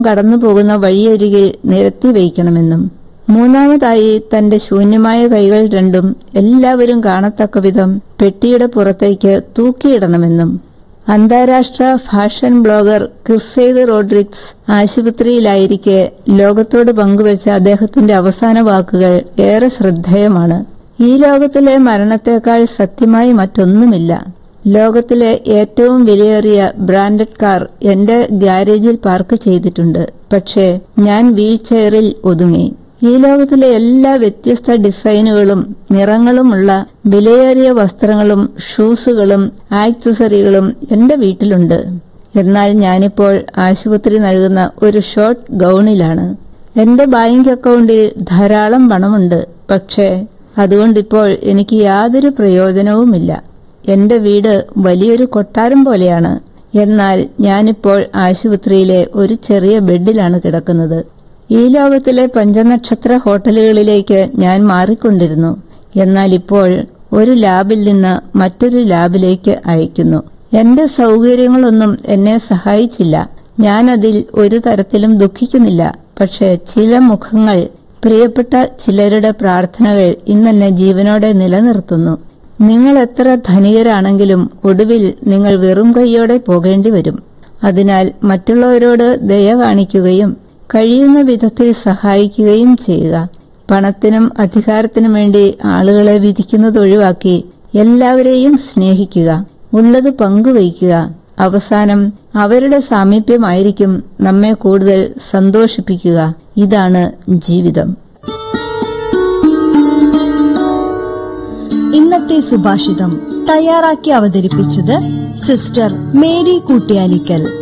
കടന്നു പോകുന്ന വഴിയരികെ നിരത്തി വയ്ക്കണമെന്നും മൂന്നാമതായി തന്റെ ശൂന്യമായ കൈകൾ രണ്ടും എല്ലാവരും കാണത്തക്ക വിധം പെട്ടിയുടെ പുറത്തേക്ക് തൂക്കിയിടണമെന്നും അന്താരാഷ്ട്ര ഫാഷൻ ബ്ലോഗർ ക്രിസൈഡ് റോഡ്രിക്സ് ആശുപത്രിയിലായിരിക്കെ ലോകത്തോട് പങ്കുവച്ച അദ്ദേഹത്തിന്റെ അവസാന വാക്കുകൾ ഏറെ ശ്രദ്ധേയമാണ് ഈ ലോകത്തിലെ മരണത്തേക്കാൾ സത്യമായി മറ്റൊന്നുമില്ല ലോകത്തിലെ ഏറ്റവും വിലയേറിയ ബ്രാൻഡഡ് കാർ എന്റെ ഗ്യാരേജിൽ പാർക്ക് ചെയ്തിട്ടുണ്ട് പക്ഷേ ഞാൻ വീൽ ചെയറിൽ ഒതുങ്ങി ഈ ലോകത്തിലെ എല്ലാ വ്യത്യസ്ത ഡിസൈനുകളും നിറങ്ങളുമുള്ള വിലയേറിയ വസ്ത്രങ്ങളും ഷൂസുകളും ആക്സസറികളും എന്റെ വീട്ടിലുണ്ട് എന്നാൽ ഞാനിപ്പോൾ ആശുപത്രി നൽകുന്ന ഒരു ഷോർട്ട് ഗൗണിലാണ് എന്റെ ബാങ്ക് അക്കൗണ്ടിൽ ധാരാളം പണമുണ്ട് പക്ഷേ അതുകൊണ്ടിപ്പോൾ എനിക്ക് യാതൊരു പ്രയോജനവുമില്ല എന്റെ വീട് വലിയൊരു കൊട്ടാരം പോലെയാണ് എന്നാൽ ഞാനിപ്പോൾ ആശുപത്രിയിലെ ഒരു ചെറിയ ബെഡിലാണ് കിടക്കുന്നത് ഈ ലോകത്തിലെ പഞ്ചനക്ഷത്ര ഹോട്ടലുകളിലേക്ക് ഞാൻ മാറിക്കൊണ്ടിരുന്നു എന്നാൽ ഇപ്പോൾ ഒരു ലാബിൽ നിന്ന് മറ്റൊരു ലാബിലേക്ക് അയക്കുന്നു എന്റെ സൗകര്യങ്ങളൊന്നും എന്നെ സഹായിച്ചില്ല ഞാനതിൽ ഒരു തരത്തിലും ദുഃഖിക്കുന്നില്ല പക്ഷേ ചില മുഖങ്ങൾ പ്രിയപ്പെട്ട ചിലരുടെ പ്രാർത്ഥനകൾ ഇന്നെന്നെ ജീവനോടെ നിലനിർത്തുന്നു നിങ്ങൾ എത്ര ധനികരാണെങ്കിലും ഒടുവിൽ നിങ്ങൾ വെറും കൈയോടെ പോകേണ്ടി വരും അതിനാൽ മറ്റുള്ളവരോട് ദയ കാണിക്കുകയും കഴിയുന്ന വിധത്തിൽ സഹായിക്കുകയും ചെയ്യുക പണത്തിനും അധികാരത്തിനും വേണ്ടി ആളുകളെ വിധിക്കുന്നത് ഒഴിവാക്കി എല്ലാവരെയും സ്നേഹിക്കുക ഉള്ളത് പങ്കുവയ്ക്കുക അവസാനം അവരുടെ സാമീപ്യമായിരിക്കും നമ്മെ കൂടുതൽ സന്തോഷിപ്പിക്കുക ഇതാണ് ജീവിതം ഇന്നത്തെ സുഭാഷിതം തയ്യാറാക്കി അവതരിപ്പിച്ചത് സിസ്റ്റർ മേരി കൂട്ടിയാനിക്കൽ